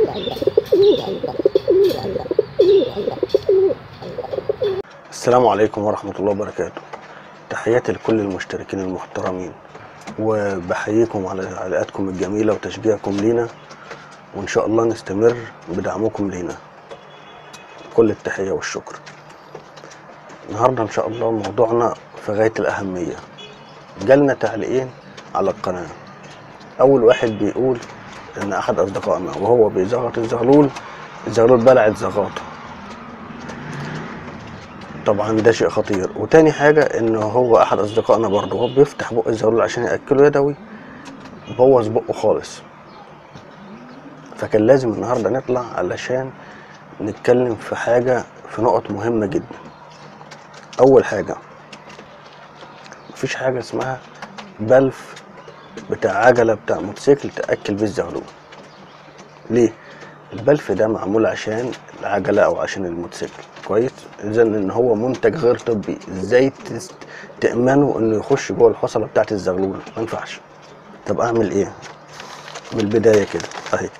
السلام عليكم ورحمة الله وبركاته تحياتي لكل المشتركين المحترمين وبحييكم على تعليقاتكم الجميلة وتشجيعكم لينا وإن شاء الله نستمر بدعمكم لينا كل التحية والشكر النهاردة إن شاء الله موضوعنا في غاية الأهمية جالنا تعليقين على القناة أول واحد بيقول إن أحد أصدقائنا وهو بيزغط الزغلول الزغلول بلعت زغاطه طبعا ده شيء خطير وتاني حاجة ان هو احد اصدقائنا برضه هو بيفتح بق الزغلول عشان ياكله يدوي بوظ بقه خالص فكان لازم النهارده نطلع علشان نتكلم في حاجة في نقط مهمة جدا اول حاجة مفيش حاجة اسمها بلف بتاع عجلة بتاع موتوسيكل تأكل بيه الزغلول ليه؟ البلف ده معمول عشان العجلة او عشان الموتوسيكل كويس اذا ان هو منتج غير طبي ازاي تس- تأمنه انه يخش جوه الحصلة بتاعت الزغلول ما ينفعش طب اعمل ايه من البداية كده اهي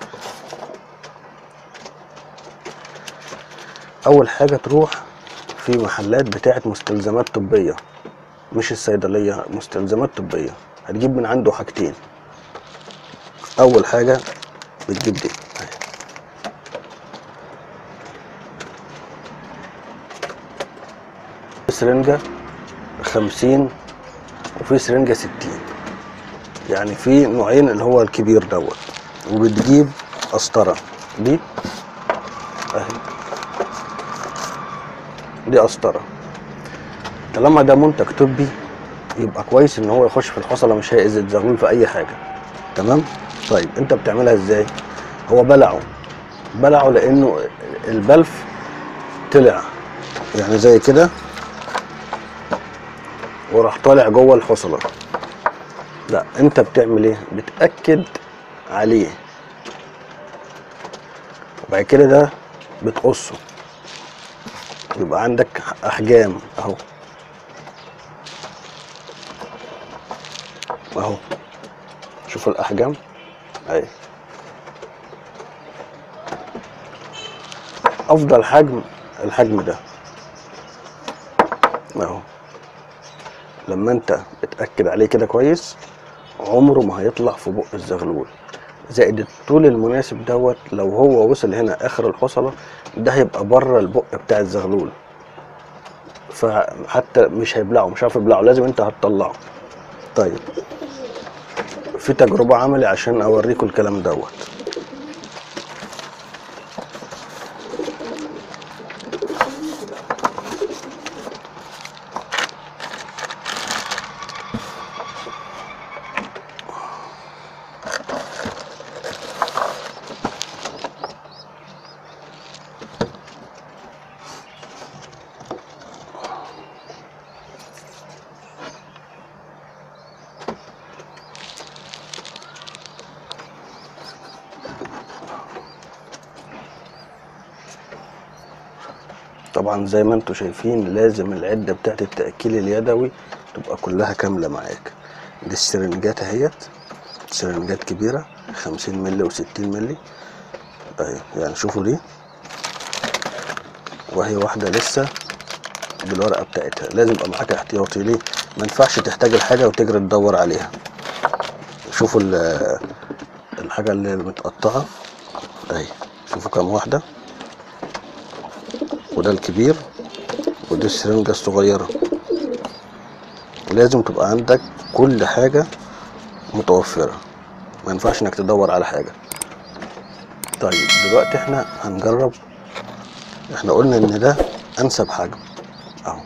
اول حاجة تروح في محلات بتاعت مستلزمات طبية مش الصيدلية مستلزمات طبية هتجيب من عنده حاجتين اول حاجة بتجيب دي اهي سرنجة خمسين وفي سرنجة ستين يعني في نوعين اللي هو الكبير دوت وبتجيب قسطرة دي اهي دي قسطرة طالما ده منتج طبي يبقى كويس ان هو يخش في الحصلة مش هيأذي الزغلول في اي حاجة تمام طيب انت بتعملها ازاي هو بلعه بلعه لانه البلف طلع يعني زي كده وراح طالع جوه الحصلة لا انت بتعمل ايه بتأكد عليه وبعد كده ده بتقصه يبقى عندك احجام اهو اهو شوف الاحجام اهي افضل حجم الحجم ده اهو لما انت بتاكد عليه كده كويس عمره ما هيطلع في بق الزغلول زائد الطول المناسب دوت لو هو وصل هنا اخر الحصلة ده هيبقى بره البق بتاع الزغلول فحتى مش هيبلعه مش عارف يبلعه لازم انت هتطلعه طيب في تجربة عملي عشان اوريكم الكلام دوت طبعا زي ما انتم شايفين لازم العدة بتاعت التأكيل اليدوي تبقى كلها كاملة معاك دي السرنجات اهيت سرنجات كبيرة خمسين ملي وستين ملي اهي يعني شوفوا دي وهي واحدة لسه بالورقة بتاعتها لازم يبقى معاك احتياطي ليه ما ينفعش تحتاج الحاجة وتجري تدور عليها شوفوا ال- الحاجة اللي متقطعة اهي شوفوا كام واحدة وده الكبير ودي السرنجة الصغيرة لازم تبقى عندك كل حاجة متوفرة ما ينفعش انك تدور على حاجة طيب دلوقتي احنا هنجرب احنا قلنا ان ده انسب حجم اهو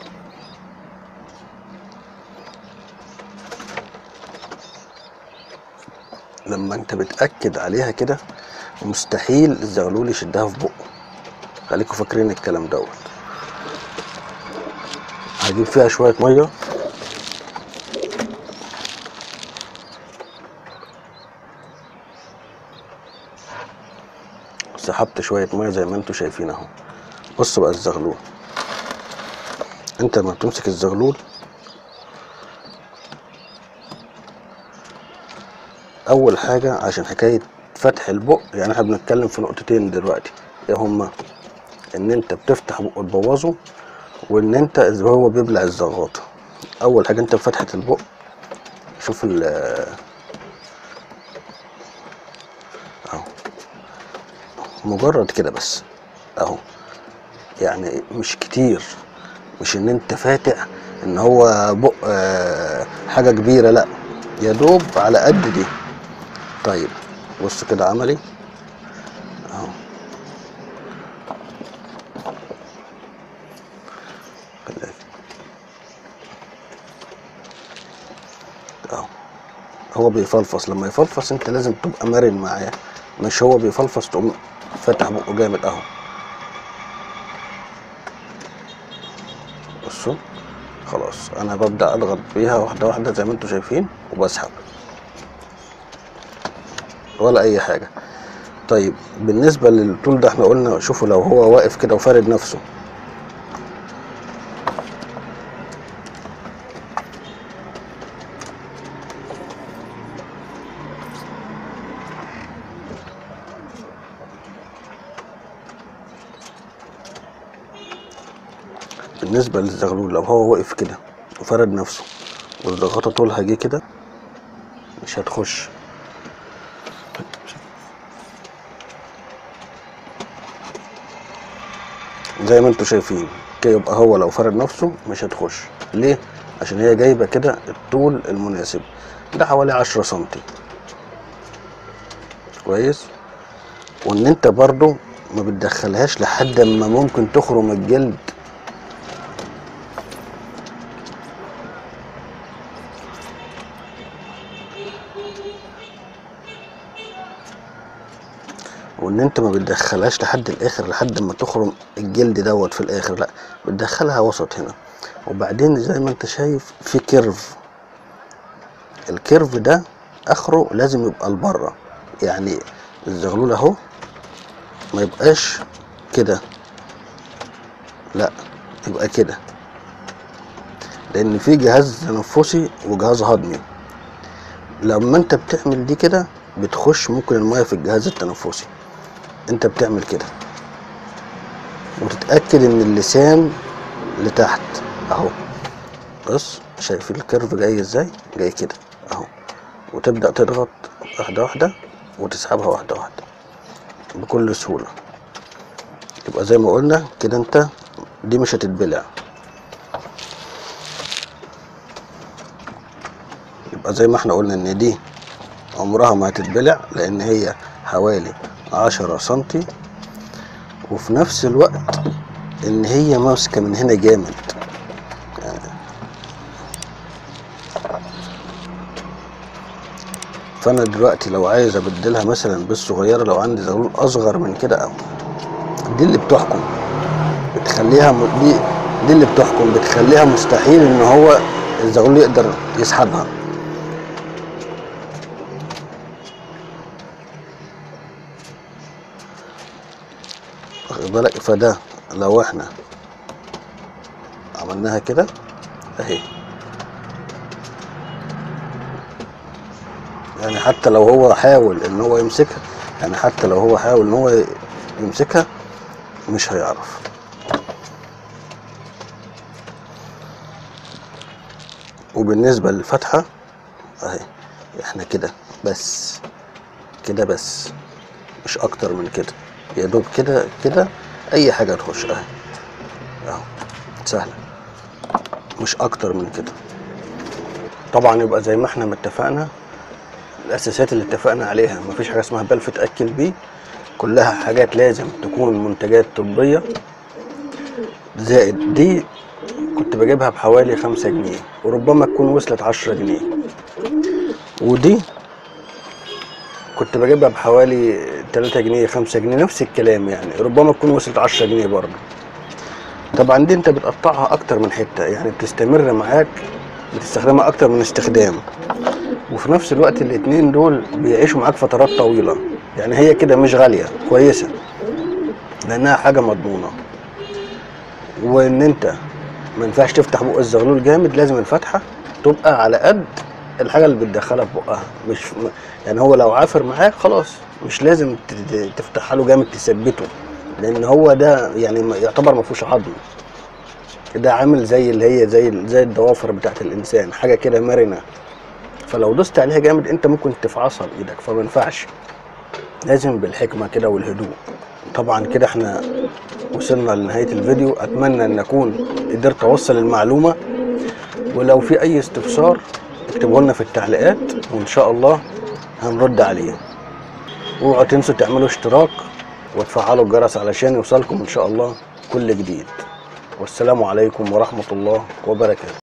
لما انت بتأكد عليها كده مستحيل الزغلول يشدها في بقه خليكم فاكرين الكلام دوت هجيب فيها شوية مية سحبت شوية مية زي ما انتوا شايفين اهو بص بقى الزغلول انت لما بتمسك الزغلول اول حاجة عشان حكاية فتح البق يعني احنا بنتكلم في نقطتين دلوقتي ايه هما ان انت بتفتح بقه تبوظه وان انت إذا هو بيبلع الزغاطه اول حاجه انت بفتحه البق شوف ال اهو مجرد كده بس اهو يعني مش كتير مش ان انت فاتح ان هو بق آه، حاجه كبيره لا يا دوب على قد دي طيب بص كده عملي اهو خليك. اهو هو بيفلفص لما يفلفص انت لازم تبقى مرن معاه مش هو بيفلفص تقوم فاتح بقه جامد اهو بصوا خلاص انا ببدا اضغط بيها واحده واحده زي ما انتم شايفين وبسحب ولا اي حاجه طيب بالنسبه للطول ده احنا قلنا شوفوا لو هو واقف كده وفارد نفسه بالنسبة للزغلول لو هو واقف كده وفرد نفسه والزغطة طولها جه كده مش هتخش زي ما انتوا شايفين كده يبقى هو لو فرد نفسه مش هتخش ليه؟ عشان هي جايبة كده الطول المناسب ده حوالي عشرة سنتي كويس وان انت برضو ما بتدخلهاش لحد ما ممكن تخرم الجلد وان انت ما بتدخلهاش لحد الاخر لحد ما تخرم الجلد دوت في الاخر لا بتدخلها وسط هنا وبعدين زي ما انت شايف في كيرف الكيرف ده اخره لازم يبقى لبره يعني الزغلول اهو ما يبقاش كده لا يبقى كده لان في جهاز تنفسي وجهاز هضمي لما انت بتعمل دي كده بتخش ممكن الميه في الجهاز التنفسي انت بتعمل كده وتتاكد ان اللسان لتحت اهو بص شايف الكيرف جاي ازاي جاي كده اهو وتبدا تضغط واحده واحده وتسحبها واحده واحده بكل سهوله يبقى زي ما قلنا كده انت دي مش هتتبلع يبقى زي ما احنا قلنا ان دي عمرها ما هتتبلع لان هي حوالي عشرة سنتي وفي نفس الوقت ان هي ماسكة من هنا جامد فانا دلوقتي لو عايز ابدلها مثلا بالصغيرة لو عندي زغلول اصغر من كده او دي اللي بتحكم بتخليها م... دي دي اللي بتحكم بتخليها مستحيل ان هو الزغلول يقدر يسحبها واخد بالك فده لو احنا عملناها كده اهي يعني حتى لو هو حاول ان هو يمسكها يعني حتى لو هو حاول ان هو يمسكها مش هيعرف وبالنسبة للفتحة اهي احنا كده بس كده بس مش اكتر من كده يا دوب كده كده اي حاجه تخش اهي اهو سهله مش اكتر من كده طبعا يبقى زي ما احنا متفقنا الاساسات اللي اتفقنا عليها مفيش حاجه اسمها بلف تاكل بيه كلها حاجات لازم تكون منتجات طبيه زائد دي كنت بجيبها بحوالي خمسة جنيه وربما تكون وصلت عشرة جنيه ودي كنت بجيبها بحوالي 3 جنيه 5 جنيه نفس الكلام يعني ربما تكون وصلت 10 جنيه برضه طبعا دي انت بتقطعها اكتر من حته يعني بتستمر معاك بتستخدمها اكتر من استخدام وفي نفس الوقت الاتنين دول بيعيشوا معاك فترات طويله يعني هي كده مش غاليه كويسه لانها حاجه مضمونه وان انت ما ينفعش تفتح بق الزغلول جامد لازم الفتحه تبقى على قد الحاجه اللي بتدخلها في بقها مش يعني هو لو عافر معاك خلاص مش لازم ت- ت- تفتحها له جامد تثبته لان هو ده يعني ما- يعتبر ما فيهوش عظم ده عامل زي اللي هي زي زي الضوافر بتاعت الانسان حاجه كده مرنه فلو دوست عليها جامد انت ممكن تفعصها بايدك فما ينفعش لازم بالحكمه كده والهدوء طبعا كده احنا وصلنا لنهايه الفيديو اتمنى ان اكون قدرت اوصل المعلومه ولو في اي استفسار اكتبوا لنا في التعليقات وان شاء الله هنرد عليه اوعوا تنسوا تعملوا اشتراك وتفعلوا الجرس علشان يوصلكم ان شاء الله كل جديد والسلام عليكم ورحمه الله وبركاته